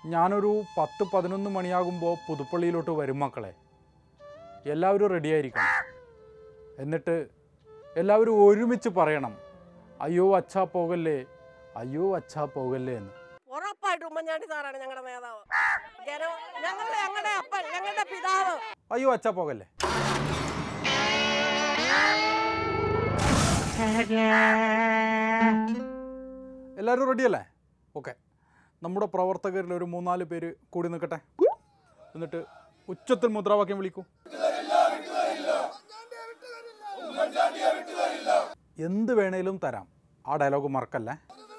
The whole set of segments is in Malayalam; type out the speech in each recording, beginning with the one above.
ഞാനൊരു പത്ത് പതിനൊന്ന് മണിയാകുമ്പോൾ പുതുപ്പള്ളിയിലോട്ട് വരും മക്കളെ എല്ലാവരും റെഡിയായിരിക്കണം എന്നിട്ട് എല്ലാവരും ഒരുമിച്ച് പറയണം അയ്യോ അച്ഛാ പോകല്ലേ അയ്യോ അച്ഛാ പോകല്ലേ എന്ന് ഉറപ്പായിട്ടും ഉമ്മൻചാണ്ടി സാറാണ് ഞങ്ങളുടെ നേതാവ് ജന ഞങ്ങളുടെ ഞങ്ങളുടെ അപ്പൻ ഞങ്ങളുടെ പിതാവ് അയ്യോ അച്ഛാ പോകല്ലേ എല്ലാവരും റെഡിയല്ലേ ഓക്കെ നമ്മുടെ പ്രവർത്തകരിൽ ഒരു മൂന്നാല് പേര് കൂടി നിൽക്കട്ടെ എന്നിട്ട് ഉച്ചത്തിൽ മുദ്രാവാക്യം വിളിക്കൂ എന്ത് വേണേലും തരാം ആ ഡയലോഗ് മറക്കല്ലേ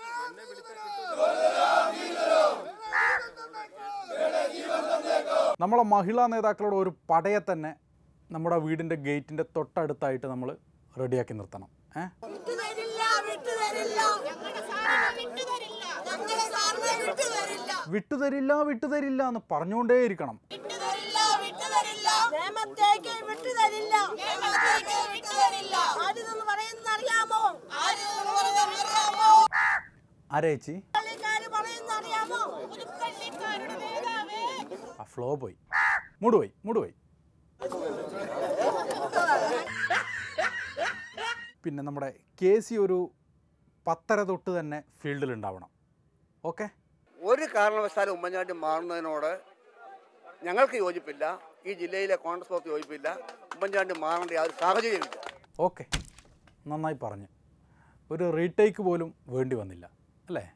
നമ്മളെ മഹിളാ നേതാക്കളോട് ഒരു പടയെ തന്നെ നമ്മുടെ വീടിൻ്റെ ഗേറ്റിൻ്റെ തൊട്ടടുത്തായിട്ട് നമ്മൾ റെഡിയാക്കി നിർത്തണം ഏ വിട്ടുതരില്ല വിട്ടുതരില്ല ഞങ്ങളുടെ സാറിനെ വിട്ടുതരില്ല ഞങ്ങളുടെ സാറിനെ വിട്ടുതരില്ല വിട്ടുതരില്ല വിട്ടുതരില്ല എന്ന് പറഞ്ഞുകൊണ്ടേയിരിക്കണം വിട്ടുതരില്ല വിട്ടുതരില്ല നിയമത്തേക്ക് വിട്ടുതരില്ല നിയമത്തേക്ക് വിട്ടുതരില്ല ആരിതെന്ന് പറയുന്നത് അറിയാമോ ആരിതെന്ന് പറയുന്നത് അറിയാമോ ആരേച്ചി പള്ളിക്കാര് പറയുന്നത് അറിയാമോ പുതുപ്പള്ളിക്കാരുടെ നേതാവേ ആ ഫ്ലോ പോയി മൂടുപോയി മൂടുപോയി പിന്നെ നമ്മുടെ കെ സി ഒരു പത്തര തൊട്ട് തന്നെ ഫീൽഡിൽ ഉണ്ടാവണം ഓക്കെ ഒരു കാരണവശാലും ഉമ്മൻചാണ്ടി മാറുന്നതിനോട് ഞങ്ങൾക്ക് യോജിപ്പില്ല ഈ ജില്ലയിലെ കോൺഗ്രസ് പ്രവർത്തി യോജിപ്പില്ല ഉമ്മൻചാണ്ടി മാറേണ്ട യാതൊരു സാഹചര്യമില്ല ഓക്കെ നന്നായി പറഞ്ഞു ഒരു റീടേക്ക് പോലും വേണ്ടി വന്നില്ല അല്ലേ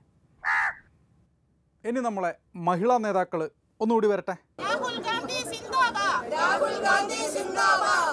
ഇനി നമ്മളെ മഹിളാ നേതാക്കൾ ഒന്നുകൂടി വരട്ടെ രാഹുൽ ഗാന്ധി സിന്ദാബാദ് രാഹുൽ ഗാന്ധി സിന്ദാബാദ്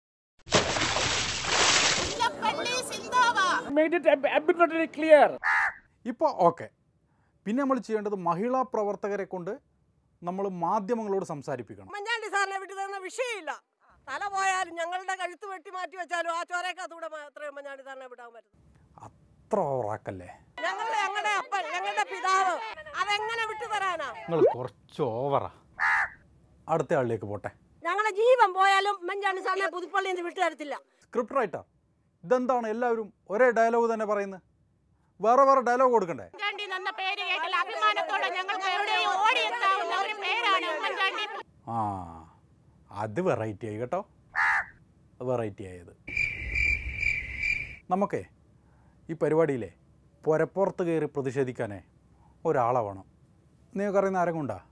മുല്ലപ്പള്ളി സിന്ദാബാദ് made it ab- abundantly clear. ഇപ്പോൾ ഓക്കെ പിന്നെ നമ്മൾ ചെയ്യേണ്ടത് മഹിളാ പ്രവർത്തകരെ കൊണ്ട് നമ്മൾ മാധ്യമങ്ങളോട് സംസാരിപ്പിക്കണം ഉമ്മൻചാണ്ടി സാറിനെ വിട്ടു തന്ന വിഷയമില്ല തല പോയാലും ഞങ്ങളുടെ കഴുത്ത് വെട്ടി മാറ്റി വെച്ചാലും ആ ചോരക്കത്തൂടെ മാത്രമേ ഉമ്മൻചാണ്ടി സാറിനെ വിടാൻ പറ്റൂ അത്ര ഓവറാക്കല്ലേ ഞങ്ങളുടെ ഞങ്ങളുടെ അപ്പൻ ഞങ്ങളുടെ പിതാവ് അതെങ്ങനെ വിട്ടു തരാനാ നിങ്ങൾ കുറച്ച് ഓവറാ അടുത്ത ആളിലേക്ക് പോട്ടെ ഞങ്ങളുടെ ജീവൻ പോയാലും ഉമ്മൻചാണ്ടി സാറിനെ പുതുപ്പള്ളിയിൽ നിന്ന് വിട്ടു തരത്തില്ല സ്ക്രിപ്റ്റ് റൈറ്റർ ഇതെന്താണ് എല്ലാവരും ഒരേ ഡയലോഗ് തന്നെ പറയുന്നത് വേറെ വേറെ ഡയലോഗ് കൊടുക്കണ്ടേ ഉമ്മൻചാണ്ടി എന്ന പേര് കേട്ടാൽ അഭിമാനത്തോടെ ഞങ്ങൾക്ക് എവിടെയും ഓടിയെത്താവുന്ന ഒരു പേരാണ് ഉമ്മൻചാണ്ടി ആ അത് വെറൈറ്റി ആയി കേട്ടോ വെറൈറ്റി ആയത് നമുക്കേ ഈ പരിപാടിയിലെ പുരപ്പുറത്ത് കയറി പ്രതിഷേധിക്കാനേ ഒരാളെ വേണം നിങ്ങൾക്കറിയുന്ന ആരും കൊണ്ടാ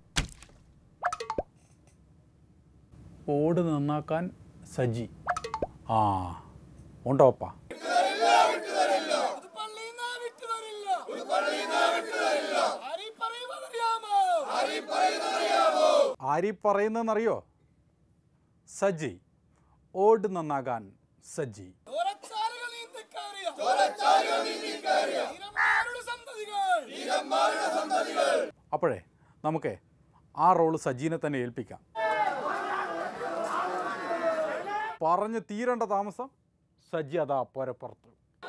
ഓട് നന്നാക്കാൻ സജി ആ ഉണ്ടോപ്പാ ആരീ പറയുന്നതെന്നറിയോ സജി ഓട് നന്നാകാൻ സജി അപ്പോഴേ നമുക്ക് ആ റോള് സജീനെ തന്നെ ഏൽപ്പിക്കാം പറഞ്ഞ് തീരേണ്ട താമസം സജി അതാ പോരപ്പുറത്ത്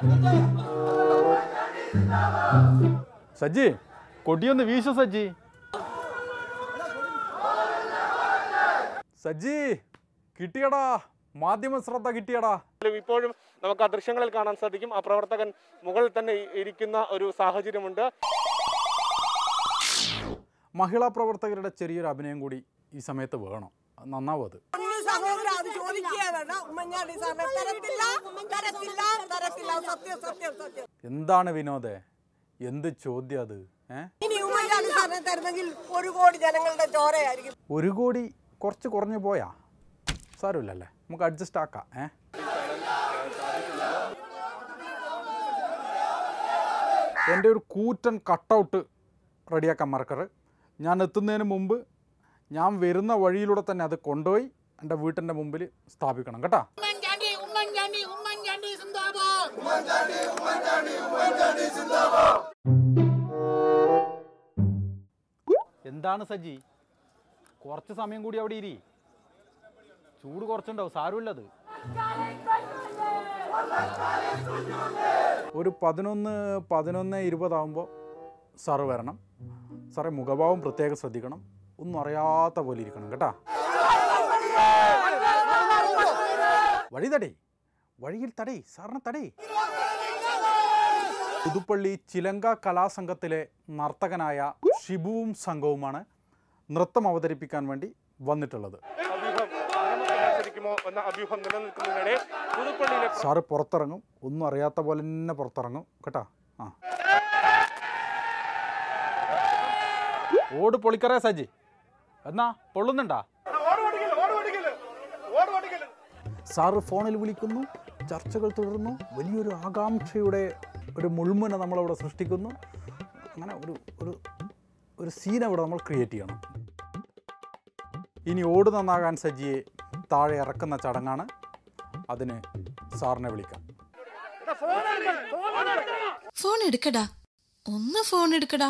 സജി കൊടിയൊന്ന് വീശു സജി സജി കിട്ടിയടാ മാധ്യമ ശ്രദ്ധ കിട്ടിയടാ ഇപ്പോഴും നമുക്ക് ആ ദൃശ്യങ്ങളിൽ കാണാൻ സാധിക്കും ആ പ്രവർത്തകൻ മുകളിൽ തന്നെ ഇ- ഇരിക്കുന്ന ഒരു സാഹചര്യമുണ്ട് മഹിളാ പ്രവർത്തകരുടെ ചെറിയൊരു അഭിനയം കൂടി ഈ സമയത്ത് വേണം അത് നന്നാവും അത് സഹോദര അത് ചോദിക്കുകയാണ് ഉമ്മൻചാണ്ടി സാറിനെ തരത്തില്ല തരത്തില്ല തരത്തില്ല സത്യം സത്യം സത്യം എന്താണ് വിനോദേ എന്ത് ചോദ്യം അത് ഏ ഇനി ഉമ്മൻചാണ്ടി സാറിനെ തരുന്നെങ്കിൽ ഒരു കോടി ജനങ്ങളുടെ ചോരയായിരിക്കും ഒരു കോടി കുറച്ച് കുറഞ്ഞു പോയാ സാരമില്ലല്ലേ നമുക്ക് അഡ്ജസ്റ്റ് ആക്കാം ഏ എൻ്റെ ഒരു കൂറ്റൻ കട്ടൗട്ട് റെഡിയാക്കാൻ മറക്കറ് ഞാൻ എത്തുന്നതിന് മുമ്പ് ഞാൻ വരുന്ന വഴിയിലൂടെ തന്നെ അത് കൊണ്ടുപോയി എൻ്റെ വീട്ടിൻ്റെ മുമ്പിൽ സ്ഥാപിക്കണം കേട്ടാ ഉമ്മൻചാണ്ടി ഉമ്മൻചാണ്ടി ഉമ്മൻചാണ്ടി സിന്ദാബാദ് എന്താണ് സജി കുറച്ച് സമയം കൂടി അവിടെ ഇരി ചൂട് കുറച്ചുണ്ടാവും സാരമില്ലത് ഒരു പതിനൊന്ന് പതിനൊന്ന് ഇരുപതാവുമ്പോൾ സാറ് വരണം സാറേ മുഖഭാവം പ്രത്യേകം ശ്രദ്ധിക്കണം ഒന്നും അറിയാത്ത പോലെ ഇരിക്കണം കേട്ടാ വഴി തടേ വഴിയിൽ തടേ സാറിനെ തടേ പുതുപ്പള്ളി ചിലങ്ക കലാസംഘത്തിലെ നർത്തകനായ ഷിബുവും സംഘവുമാണ് നൃത്തം അവതരിപ്പിക്കാൻ വേണ്ടി വന്നിട്ടുള്ളത് അഭ്യൂഹം നിയമത്തെ മത്സരിക്കുമോ എന്ന അഭ്യൂഹം നിലനിൽക്കുന്നതിനിടെ പുതുപ്പള്ളിയിലെ സാറ് പുറത്തിറങ്ങും ഒന്നും അറിയാത്ത പോലെ തന്നെ പുറത്തിറങ്ങും കേട്ടാ ആ ഓട് പൊളിക്കറേ സജി എന്നാ പൊള്ളുന്നുണ്ടാ സാറ് ഫോണിൽ വിളിക്കുന്നു ചർച്ചകൾ തുടരുന്നു വലിയൊരു ആകാംക്ഷയുടെ ഒരു മുൾമുന നമ്മളവിടെ സൃഷ്ടിക്കുന്നു അങ്ങനെ ഒരു ഒരു ഒരു സീൻ അവിടെ നമ്മൾ ക്രിയേറ്റ് ചെയ്യണം ഇനി ഓട് നന്നാകാൻ സജിയെ താഴെ ഇറക്കുന്ന ചടങ്ങാണ് അതിന് സാറിനെ വിളിക്കാം ഫോൺ എടുക്കടാ ഒന്ന് ഫോൺ എടുക്കടാ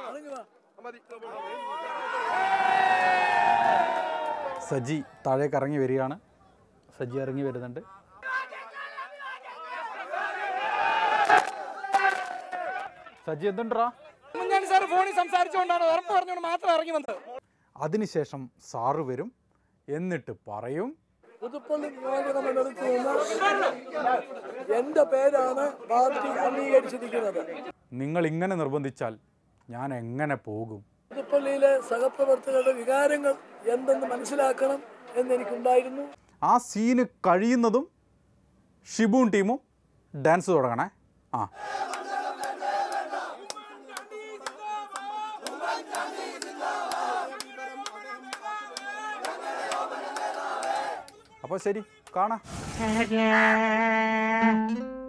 സജി താഴേക്ക് ഇറങ്ങി വരികയാണ് സജി ഇറങ്ങി വരുന്നുണ്ട് സജി എന്തുണ്ടാ ഉമ്മൻചാണ്ടി സാർ ഫോണിൽ സംസാരിച്ചുകൊണ്ടാണ് ഉറപ്പ് പറഞ്ഞുകൊണ്ട് മാത്രം ഇറങ്ങി വന്നത് അതിനുശേഷം സാറ് വരും എന്നിട്ട് പറയും പുതുപ്പള്ളി നിയോജക മണ്ഡലത്തിൽ നിന്ന് എന്റെ പേരാണ് പാർട്ടി അംഗീകരിച്ചിരിക്കുന്നത് നിങ്ങൾ ഇങ്ങനെ നിർബന്ധിച്ചാൽ ഞാൻ എങ്ങനെ പോകും പുതുപ്പള്ളിയിലെ സഹപ്രവർത്തകരുടെ വികാരങ്ങൾ എന്തെന്ന് മനസ്സിലാക്കണം എന്നെനിക്കുണ്ടായിരുന്നു ആ സീന് കഴിയുന്നതും ഷിബുവും ടീമും ഡാൻസ് തുടങ്ങണേ ആ അപ്പോൾ ശരി കാണാം